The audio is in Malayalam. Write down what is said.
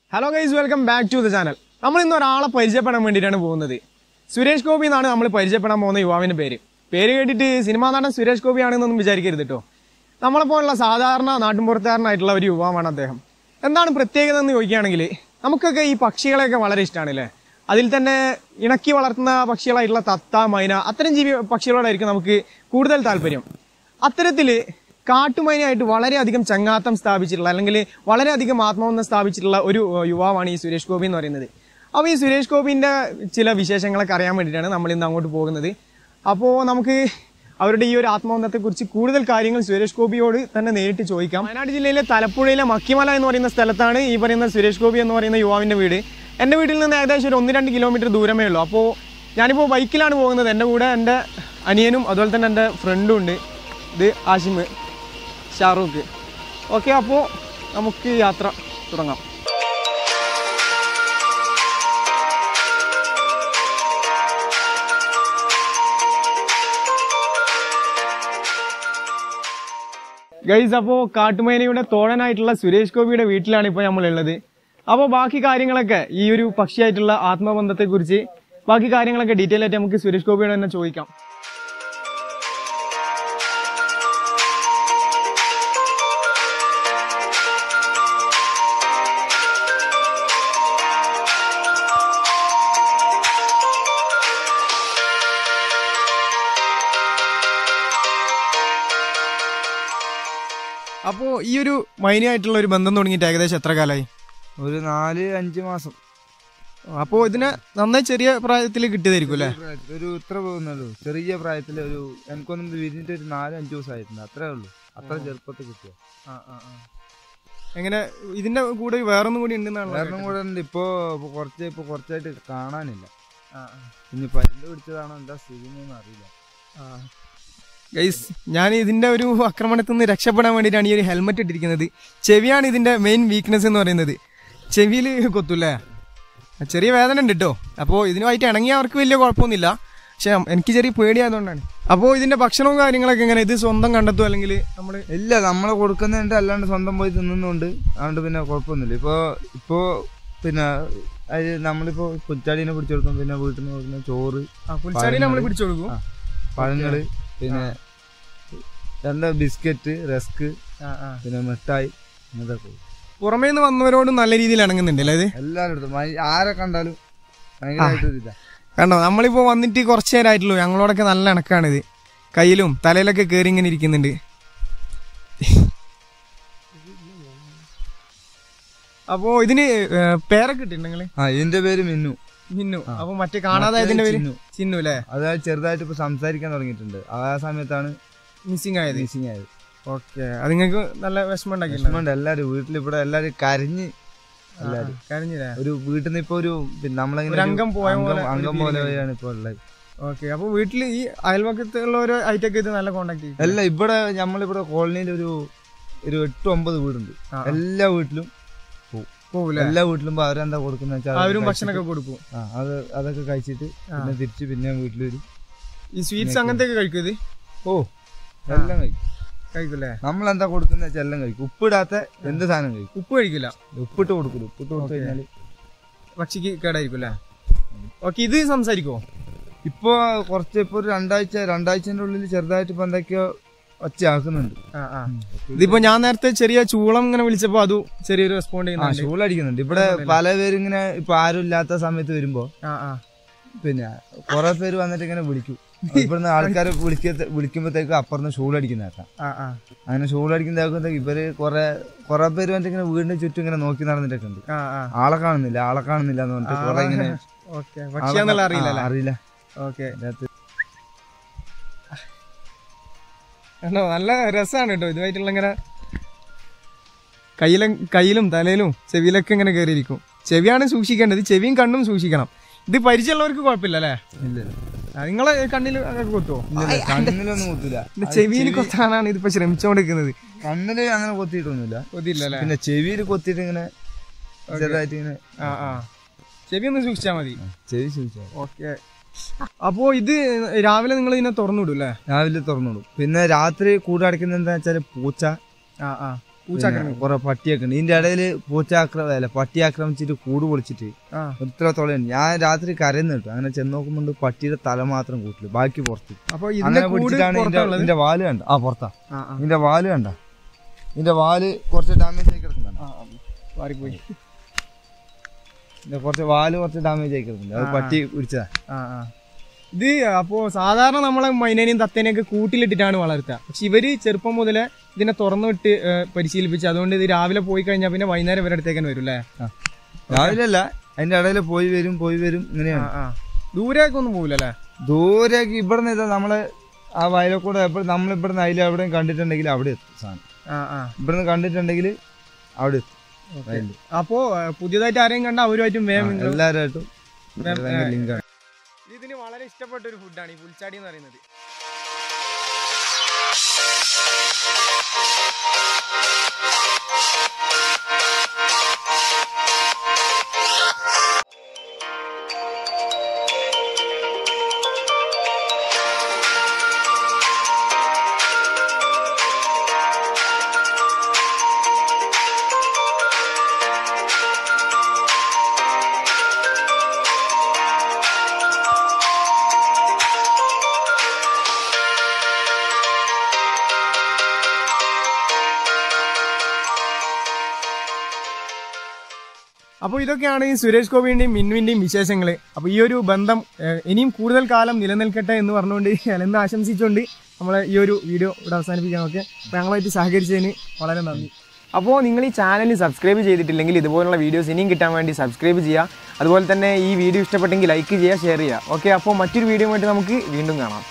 Hello guys welcome back to the channel നമ്മൾ ഇന്ന് ഒരാളെ പരിചയപ്പെടാൻ വേണ്ടിയിട്ടാണ് പോകുന്നത് സുരേഷ് ഗോപി എന്നാണ് നമ്മൾ പരിചയപ്പെടാൻ പോകുന്ന യുവാവിന്റെ പേര് പേര് കേട്ടിട്ട് സിനിമാ നടൻ സുരേഷ് ഗോപി ആണെന്നൊന്നും വിചാരിക്കരുത് കേട്ടോ നമ്മളെപ്പോലുള്ള സാധാരണ നാട്ടിൻപുറത്തുകാരനായിട്ടുള്ള ഒരു യുവാവാണ് അദ്ദേഹം എന്താണ് പ്രത്യേകത എന്ന് ചോദിക്കുകയാണെങ്കിൽ നമുക്കൊക്കെ ഈ പക്ഷികളെയൊക്കെ വളരെ ഇഷ്ടമാണ് അല്ലേ അതിൽ തന്നെ ഇണക്കി വളർത്തുന്ന പക്ഷികളായിട്ടുള്ള തത്ത മൈന അത്തരം ജീവി പക്ഷികളോടായിരിക്കും നമുക്ക് കൂടുതൽ താല്പര്യം അത്തരത്തിൽ കാട്ടുമൈനയായിട്ട് വളരെയധികം ചങ്ങാത്തം സ്ഥാപിച്ചിട്ടുള്ള അല്ലെങ്കിൽ വളരെയധികം ആത്മബന്ധം സ്ഥാപിച്ചിട്ടുള്ള ഒരു ഏഹ്, യുവാവാണ് ഈ സുരേഷ് ഗോപി എന്ന് പറയുന്നത് അപ്പോൾ ഈ സുരേഷ് ഗോപിന്റെ ചില വിശേഷങ്ങളൊക്കെ അറിയാൻ വേണ്ടിയിട്ടാണ് നമ്മൾ ഇന്ന് അങ്ങോട്ട് പോകുന്നത് അപ്പോൾ നമുക്ക് അവരുടെ ഈ ഒരു ആത്മബന്ധത്തെക്കുറിച്ച് കൂടുതൽ കാര്യങ്ങൾ സുരേഷ് ഗോപിയോട് തന്നെ നേരിട്ട് ചോദിക്കാം വയനാട് ജില്ലയിലെ തലപ്പുഴയിലെ മക്കിമല എന്ന് പറയുന്ന സ്ഥലത്താണ് ഈ പറയുന്ന സുരേഷ് ഗോപി എന്ന് പറയുന്ന യുവാവിന്റെ വീട് എൻ്റെ വീട്ടിൽ നിന്ന് ഏകദേശം ഒരു ഒന്ന് രണ്ട് കിലോമീറ്റർ ദൂരമേ ഉള്ളൂ അപ്പോൾ ഞാനിപ്പോൾ ബൈക്കിലാണ് പോകുന്നത് എൻ്റെ കൂടെ എൻ്റെ അനിയനും അതുപോലെ തന്നെ എൻ്റെ ഫ്രണ്ടും ഉണ്ട് ഇത് ആഷിമ് ഷാറൂഖ് ഓക്കെ അപ്പോൾ നമുക്ക് യാത്ര തുടങ്ങാം ഗൈസ് അപ്പോൾ കാട്ടുമേനയുടെ തോഴനായിട്ടുള്ള സുരേഷ് ഗോപിയുടെ വീട്ടിലാണ് ഇപ്പോൾ നമ്മളുള്ളത് അപ്പോൾ ബാക്കി കാര്യങ്ങളൊക്കെ ഈ ഒരു പക്ഷിയായിട്ടുള്ള ആത്മബന്ധത്തെക്കുറിച്ച് ബാക്കി കാര്യങ്ങളൊക്കെ ഡീറ്റെയിൽ ആയിട്ട് നമുക്ക് സുരേഷ് ഗോപിയോട് തന്നെ ചോദിക്കാം അപ്പോൾ ഈ ഒരു മൈനയായിട്ടുള്ള ഒരു ബന്ധം തുടങ്ങിയിട്ട് ഏകദേശം എത്ര കാലമായി ഒരു നാല് അഞ്ച് മാസം അപ്പോൾ ഇതിനെ നന്നായി ചെറിയ പ്രായത്തിൽ കിട്ടിയതായിരിക്കും അല്ലേ പ്രായത്തിൽ ഒരു ഇത്ര പോകുന്നുള്ളൂ ചെറിയ പ്രായത്തിൽ ഒരു എനിക്കൊന്നും ഇത് വിരിഞ്ഞിട്ട് ഒരു നാല് അഞ്ച് ദിവസമായിട്ടുണ്ട് അത്രേ ഉള്ളൂ അത്ര ചെറുപ്പത്തിൽ കിട്ടിയ എങ്ങനെ ഇതിന്റെ കൂടെ വേറൊന്നും കൂടി ഉണ്ടെന്നാണ് കാരണം കൂടെ ഉണ്ട് ഇപ്പോ ഇപ്പൊ കുറച്ച് ഇപ്പൊ കുറച്ചായിട്ട് കാണാനില്ല ഇനി പല്ല് പിടിച്ചതാണോ എന്താ സ്ഥിതി എന്നൊന്നും അറിയില്ല ഗൈസ് ഞാൻ ഇതിന്റെ ഒരു ആക്രമണത്തിൽ നിന്ന് രക്ഷപ്പെടാൻ വേണ്ടിയിട്ടാണ് ഈ ഒരു ഹെൽമെറ്റ് ഇട്ടിരിക്കുന്നത് ചെവിയാണ് ഇതിന്റെ മെയിൻ വീക്ക്നെസ് എന്ന് പറയുന്നത് ചെവിയിൽ കൊത്തൂല്ലേ ചെറിയ വേദന ഉണ്ട് കേട്ടോ അപ്പോൾ ഇതിനുമായിട്ട് ഇണങ്ങിയ അവർക്ക് വലിയ കുഴപ്പമൊന്നുമില്ല പക്ഷെ എനിക്ക് ചെറിയ പേടിയായതുകൊണ്ടാണ് അപ്പോൾ ഇതിന്റെ ഭക്ഷണവും കാര്യങ്ങളൊക്കെ എങ്ങനെ ഇത് സ്വന്തം കണ്ടെത്തും അല്ലെങ്കിൽ നമ്മൾ ഇല്ല നമ്മളെ കൊടുക്കുന്നുണ്ട് അല്ലാണ്ട് സ്വന്തം പോയി തിന്നുന്നുണ്ട് അതുകൊണ്ട് പിന്നെ കുഴപ്പമൊന്നുമില്ല ഇപ്പൊ ഇപ്പോ പിന്നെ അത് നമ്മളിപ്പോ പുൽച്ചാടീനെ പിടിച്ചു കൊടുക്കും പിന്നെ വീട്ടിൽ നിന്ന് കൊടുക്കുന്ന ചോറ് പുൽച്ചാടി നമ്മൾ പിടിച്ചു കൊടുക്കും ആ, പഴങ്ങള് പിന്നെ രണ്ട് ബിസ്ക്കറ്റ് റസ്ക് പിന്നെ മിഠായി ഇതൊക്കെ പുറമേ നിന്ന് വന്നവരോടും നല്ല രീതിയിൽ ഇണങ്ങുന്നുണ്ട് അല്ലേ ഇത് എല്ലാവരുടെ അടുത്തും മൈ- ആരെ കണ്ടാലും ഭയങ്കരമായിട്ട് ഒരു ഇതാ കണ്ടോ നമ്മളിപ്പോ വന്നിട്ട് കുറച്ചു നേരമായിട്ടുള്ളൂ ഞങ്ങളോടൊക്കെ നല്ല ഇണക്കാണിത് കയ്യിലും തലയിലൊക്കെ കയറി ഇങ്ങനെ ഇരിക്കുന്നുണ്ട് അപ്പോ ഇതിന് ഏർ, പേരൊക്കെ ഇട്ടിട്ടുണ്ട് നിങ്ങള് ആ ഇതിന്റെ പേര് മിന്നു മിന്നു അപ്പൊ മറ്റേ കാണാതെ ഇതിന്റെ പേര് ചിന്നു. ചിന്നു അല്ലേ അതായത് ചെറുതായിട്ട് ഇപ്പൊ സംസാരിക്കാൻ തുടങ്ങിയിട്ടുണ്ട് ആ സമയത്താണ് മിസ്സിംഗ് ആയത് മിസ്സിങ് ആയത് ഓക്കെ അത് നിങ്ങൾക്ക് നല്ല വിഷമം ഉണ്ടാക്കിയില്ല വിഷമമുണ്ട് എല്ലാരും വീട്ടിൽ ഇവിടെ എല്ലാരും കരഞ്ഞ് എല്ലാരും കരഞ്ഞില്ലേ ഒരു വീട്ടിൽ നിന്ന് ഇപ്പൊ ഒരു പിന്നെ നമ്മളിങ്ങനെ ഒരു ഒരു അംഗം പോയ അംഗം- പോലെ ഒരു അംഗം feeling പോലെ ആയി. ആണ് ഇപ്പൊ ഉള്ളത് ഓക്കെ അപ്പൊ വീട്ടില് ഈ അയൽവക്കത്തുള്ള ഒരു ഐറ്റൊക്കെ ഇത് നല്ല കോണ്ടാക്ട് ചെയ്യും അല്ല ഇവിടെ നമ്മളിവിടെ കോളനിയിൽ ഒരു ഒരു എട്ട് ഒമ്പത് വീടുണ്ട് ആ. എല്ലാ വീട്ടിലും പോവും. പോകൂല എല്ലാ വീട്ടിലും ഇപ്പൊ അവരെന്താ കൊടുക്കുന്ന വെച്ചാൽ അവരും ഭക്ഷണമൊക്കെ കൊടുക്കും ആ അത് അതൊക്കെ കഴിച്ചിട്ട് പിന്നെ തിരിച്ച് പിന്നെ വീട്ടിൽ വരും ഈ സ്വീറ്റ്സ് അങ്ങനത്തെ ഒക്കെ കഴിക്കും ഇത് ഓ എല്ലാം കഴിക്കും കഴിക്കൂലേ നമ്മൾ എന്താ കൊടുക്കുന്ന വെച്ചാൽ എല്ലാം കഴിക്കും ഉപ്പിടാത്ത എന്ത് സാധനം കഴിക്കും ഉപ്പ് കഴിക്കില്ല ഉപ്പിട്ട് കൊടുക്കില്ല ഉപ്പിട്ട് കൊടുത്തു കഴിഞ്ഞാല് പക്ഷിക്ക് കേടായിരിക്കും അല്ലേ ഓക്കെ ഇത് സംസാരിക്കോ ഇപ്പൊ കുറച്ച് ഇപ്പൊ ഒരു രണ്ടാഴ്ച രണ്ടാഴ്ചന്റെ ഉള്ളിൽ ചെറുതായിട്ട് ഇപ്പൊ എന്തൊക്കെയോ ഒച്ചയാക്കുന്നുണ്ട് ഇതിപ്പോ ഞാൻ നേരത്തെ ചെറിയ ചൂളം ഇങ്ങനെ വിളിച്ചപ്പോ അത് ചെറിയൊരു റെസ്പോണ്ട് ആ ചെയ്യുന്നുണ്ട് ഷൂൾ അടിക്കുന്നുണ്ട് ഇവിടെ പല പേരും ഇങ്ങനെ ഇപ്പൊ ആരും ഇല്ലാത്ത സമയത്ത് വരുമ്പോ ആ ആ പിന്നെ കുറെ പേര് വന്നിട്ട് ഇങ്ങനെ വിളിക്കും ഇവിടുന്ന് ആൾക്കാർ വിളിക്ക വിളിക്കുമ്പോഴത്തേക്ക് അപ്പുറത്ത് ഷൂൾ അടിക്കുന്ന കേട്ടാ ആ ആ അങ്ങനെ ഷൂൾ അടിക്കുന്നതാക്കുമ്പോഴത്തേക്ക് ഇവര് കുറെ കുറെ പേര് വന്നിട്ട് ഇങ്ങനെ വീടിന്റെ ചുറ്റും ഇങ്ങനെ നോക്കി നടന്നിട്ടൊക്കെ ഉണ്ട് ആ ആ ആളെ കാണുന്നില്ല ആളെ കാണുന്നില്ല എന്ന് പറഞ്ഞിട്ട് കുറെ ഇങ്ങനെ ഓക്കെ പക്ഷിയാന്നുള്ള അറിയില്ല ആ, അറിയില്ല ഓക്കെ ഇതിനകത്ത് കണ്ടോ നല്ല രസമാണ് കേട്ടോ ഇതുമായിട്ടുള്ള ഇങ്ങനെ കയ്യിലും കയ്യിലും തലയിലും ചെവിയിലൊക്കെ ഇങ്ങനെ കയറിയിരിക്കും ചെവിയാണ് സൂക്ഷിക്കേണ്ടത് ചെവിയും കണ്ണും സൂക്ഷിക്കണം ഇത് പരിചയമുള്ളവർക്ക് കുഴപ്പമില്ല അല്ലേ ഇല്ല ആ, നിങ്ങളെ കണ്ണിൽ അങ്ങനെ കൊത്തുവോ ഇല്ല, കണ്ണിലൊന്നും കൊത്തില്ല ഇത് ചെവിയിൽ കൊത്താനാണ് ഇതിപ്പോ ശ്രമിച്ചുകൊണ്ടിരിക്കുന്നത് കണ്ണില് അങ്ങനെ കൊത്തിയിട്ടൊന്നുമില്ല കൊത്തിയില്ല അല്ലേ പിന്നെ ചെവിയിൽ കൊത്തിയിട്ട് ഇങ്ങനെ ചെറുതായിട്ട് ഇങ്ങനെ ആ ആ ചെവി ഒന്ന് സൂക്ഷിച്ചാൽ മതി ചെവി ചോദിച്ചാൽ ഓക്കെ അപ്പോ ഇത് രാവിലെ നിങ്ങൾ ഇതിനെ തുറന്നു വിടും അല്ലേ രാവിലെ തുറന്നിടും പിന്നെ രാത്രി കൂട് അടയ്ക്കുന്നത് എന്താ വെച്ചാല് പൂച്ച ആ ആ പൂച്ച പിന്നെ കുറെ പട്ടിയൊക്കെ ഉണ്ട് ഇതിന്റെ ഇടയിൽ പൂച്ച ആക്രമ അല്ല പട്ടി ആക്രമിച്ചിട്ട് കൂട് പൊളിച്ചിട്ട് ആ ഇത്രത്തോളം ഉണ്ട്. ഞാൻ രാത്രി കരയുന്നു കേട്ടോ അങ്ങനെ ചെന്ന് നോക്കുമ്പോൾ പട്ടിയുടെ തല മാത്രം കൂട്ടില് ബാക്കി പുറത്ത് അപ്പൊ ഇതിന്റെ അങ്ങനെ കൂട് പിടിച്ചിട്ടാണ് ഇതിന്റെ പുറത്തുള്ളത് ഇതിന്റെ വാല് കണ്ട ആ പുറത്താ ആ ആ ഇതിന്റെ വാല് കണ്ട ഇതിന്റെ വാല് കുറച്ച് ഡാമേജ് ആയി കിടക്കുന്നുണ്ട് ആ, ആ. മാറിപ്പോയി ഇതിന്റെ കുറച്ച് വാല് കുറച്ച് ഡാമേജ് ആയി കിടക്കുന്നുണ്ട് അത് ആ, പട്ടി പിടിച്ചതാ ആ ആ ഇത് അപ്പോ സാധാരണ നമ്മളെ മൈനേനെയും തത്തേനെയൊക്കെ കൂട്ടിലിട്ടിട്ടാണ് വളർത്തുക പക്ഷെ ഇവര് ചെറുപ്പം മുതലേ ഇതിനെ തുറന്നു വിട്ട് ഏ, പരിശീലിപ്പിച്ച് അതുകൊണ്ട് ഇത് രാവിലെ പോയി കഴിഞ്ഞാൽ പിന്നെ വൈകുന്നേരം ഇവരുടെ അടുത്തേക്ക് വരും അല്ലേ രാവിലെ അല്ല അതിന്റെ ഇടയിൽ പോയി വരും പോയി വരും ഇങ്ങനെയാണ് ആ ദൂരേക്കൊന്നും പോകില്ല അല്ലേ ദൂരേക്ക് ഇവിടെ നിന്ന് നമ്മള് ആ വയലക്കൂടെ എപ്പോഴും നമ്മൾ ഇവിടെ നിന്ന് അതിൽ എവിടെയും കണ്ടിട്ടുണ്ടെങ്കിൽ അവിടെ എത്തും സാധനം ആ ആ ഇവിടെ നിന്ന് കണ്ടിട്ടുണ്ടെങ്കിൽ അവിടെ എത്തും വയലില്. അപ്പോ ഏ, പുതിയതായിട്ട് ആരെയും കണ്ട അവരുമായിട്ടും ആ, വേഗം നിങ്ങള് എല്ലാവരുമായിട്ടും വേം- ഭയങ്കര ലിങ്കാണ് ഇതിന് വളരെ ഇഷ്ടപ്പെട്ട ഒരു ഫുഡാണ് ഈ പുൽച്ചാടി എന്ന് പറയുന്നത് അപ്പോൾ ഇതൊക്കെയാണ് ഈ സുരേഷ് ഗോപിന്റെയും മിന്നുവിന്റെയും വിശേഷങ്ങൾ അപ്പോൾ ഈ ഒരു ബന്ധം ഏഹ്, ഇനിയും കൂടുതൽ കാലം നിലനിൽക്കട്ടെ എന്ന് പറഞ്ഞുകൊണ്ട് എന്ന് ആശംസിച്ചുകൊണ്ട് നമ്മൾ ഈ ഒരു വീഡിയോ ഇവിടെ അവസാനിപ്പിക്കാം ഓക്കെ അപ്പോൾ ഞങ്ങളുമായിട്ട് സഹകരിച്ചതിന് വളരെ നന്ദി അപ്പോൾ നിങ്ങൾ ഈ ചാനൽ സബ്സ്ക്രൈബ് ചെയ്തിട്ടില്ലെങ്കിൽ ഇതുപോലുള്ള വീഡിയോസ് ഇനിയും കിട്ടാൻ വേണ്ടി സബ്സ്ക്രൈബ് ചെയ്യുക അതുപോലെ തന്നെ ഈ വീഡിയോ ഇഷ്ടപ്പെട്ടെങ്കിൽ ലൈക്ക് ചെയ്യുക ഷെയർ ചെയ്യുക ഓക്കെ അപ്പോൾ മറ്റൊരു വീഡിയോ ആയിട്ട് നമുക്ക് വീണ്ടും കാണാം